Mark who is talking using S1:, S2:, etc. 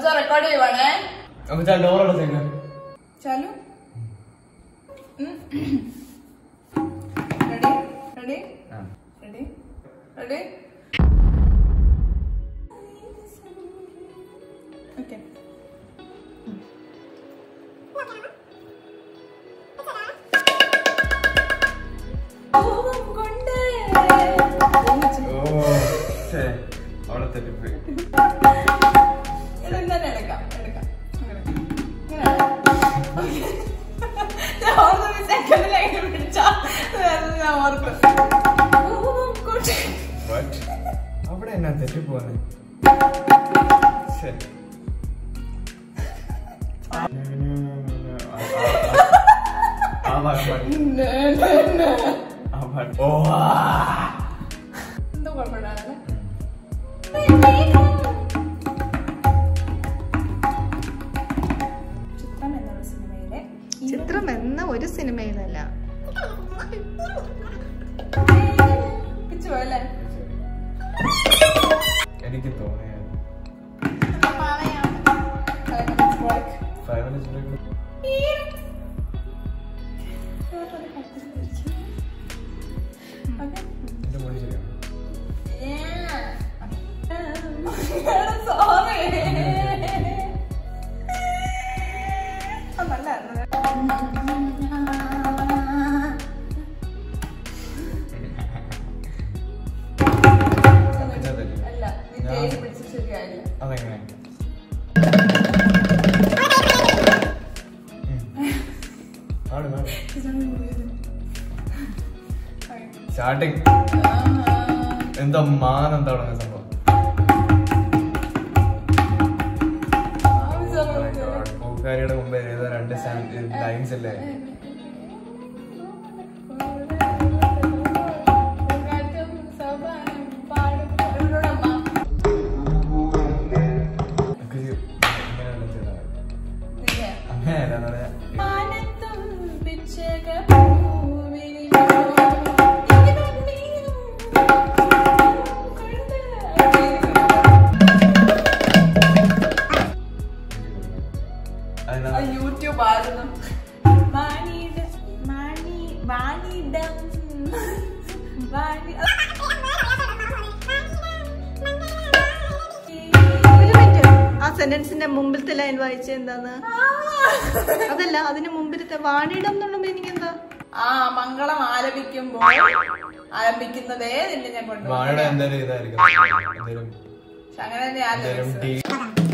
S1: അമ്മച്ച record ചെയ്യുവാണേ
S2: അമ്മച്ചാ door അടച്ചേക്ക്
S1: ചാലു റെഡി റെഡി
S2: ആ.
S1: റെഡി റെഡി ഓക്കെ
S2: ഓ ശ്ശേ, അവിടെ തെറ്റിപ്പോയി
S1: ഇതെന്താ എടുക്കാം എടുക്കാം അങ്ങനെ. ഇങ്ങനെ. ഞാൻ ഓർത്ത് സെക്കൻഡിലേക്ക് പിടിച്ചാ വേറെ ഞാൻ ഓർക്കും കൂട്ടി
S2: What? അവിടെ എന്നാ തെറ്റിപ്പോന്നെ ശ്ശേ. ആ, ആ, ആ പാട്ട് പാടി. ആ പാട്ട്. ഓ ആ.
S1: എന്തോ കുഴപ്പമില്ലാതെ ചിത്രം എന്നുള്ള സിനിമയിലെ
S3: ചിത്രം എന്ന ഒരു സിനിമയിലല്ല
S1: പിച്ചു പോയല്ലേ
S2: എനിക്ക് തോന്നിയത് ഫൈവ് മിനിറ്റ്സ് എന്റെ മുടി ശരിയാണ് അച്ഛാ തെറ്റി.
S1: അല്ല നീ തേടി പിടിച്ച് ശരിയായില്ല
S2: അതെങ്ങനെ പാട് പാട് സ്റ്റാർട്ടിങ് എന്താ മാനം തുടങ്ങിയ സംഭവം പൂക്കാരിയുടെ മുമ്പേ ഏതോ രണ്ട് ലൈൻസ് അല്ലേ ഒക്കെ ചെയ്യും. ഇങ്ങനെയല്ല ചെയ്താൽ മതി. അങ്ങനെയല്ല എന്ന് പറയാ അതിനാ
S1: യൂട്യൂബ് ആയിരുന്നു വാണിയുടെ വാണി വാണിടം വാണി
S3: ഒരു മിനിറ്റ് ആ സെന്റൻസിന്റെ മുമ്പിലത്തെ ലൈൻ വായിച്ച എന്താന്ന് അതല്ല അതിന് മുമ്പിലത്തെ വാണിയിടം എന്നുള്ള മീനിങ് എന്താ
S1: ആ മംഗളം ആലപിക്കുമ്പോൾ ആലപിക്കുന്നതേ നിന്നെ ഞാൻ
S2: വാഴയുടെ
S1: കൊണ്ടുപോകും
S2: എന്തായാലും ഇതായിരിക്കും എന്തായാലും
S1: അങ്ങനെ തന്നെ
S2: എന്തായാലും
S1: ആലപിച്ചത്
S2: ഡീ